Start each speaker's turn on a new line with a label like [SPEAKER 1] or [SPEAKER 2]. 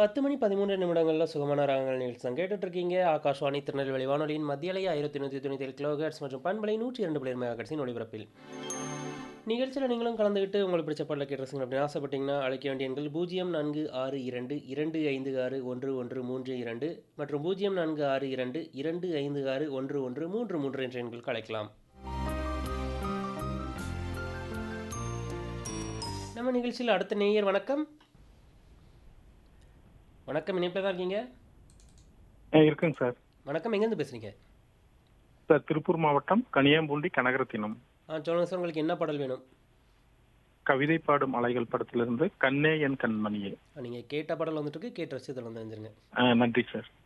[SPEAKER 1] 10 மணி 13 நிமிடங்கள்ல சுகமான ராகங்கள் நிகழ்ச்சி தான் கேட்டுட்டு இருக்கீங்க. ஆகாஷ்வாணி திருநெல்வேலி வானொலியின் மத்திய அலை 1197 கிலோஹெர்ட்ஸ் மற்றும் பண்பலை 102 மெகாஹெர்ட்ஸின் ஒலிபரப்பில். நிகழ்ச்சியில நீங்களும் கலந்துக்கிட்டு உங்களுக்கு பிடிச்ச பாடல கேட்டு ரசிக்கணும் அப்படின்னு ஆசைப்பட்டீங்கன்னா, அழைக்க வேண்டிய எண்கள் 0462 256 1132 மற்றும் 0462 256 1133 என்ற எண்களுக்கு அழைக்கலாம். நம்ம நிகழ்ச்சியில் அடுத்த நேயர் வணக்கம். வணக்கம் இணைப்பில தான் இருக்கீங்க.
[SPEAKER 2] ஆ இருக்குங்க சார்.
[SPEAKER 1] வணக்கம் எங்கேருந்து பேசுறீங்க?
[SPEAKER 2] சார் திருப்பூர் மாவட்டம் கனியாம்பூண்டி கனகரத்தினம்.
[SPEAKER 1] ஆ சொல்லுங்க சார் உங்களுக்கு என்ன பாடல் வேணும்?
[SPEAKER 2] கவிதை பாடும் அலைகள் படத்திலிருந்து கண்ணே என் கண்மணியே.
[SPEAKER 1] நீங்க கேட்ட பாடல் வந்துட்டு இருக்கு. கேட்டு ரசித்து வந்து தெரிஞ்சிருங்க.
[SPEAKER 2] ஆ நன்றி சார்.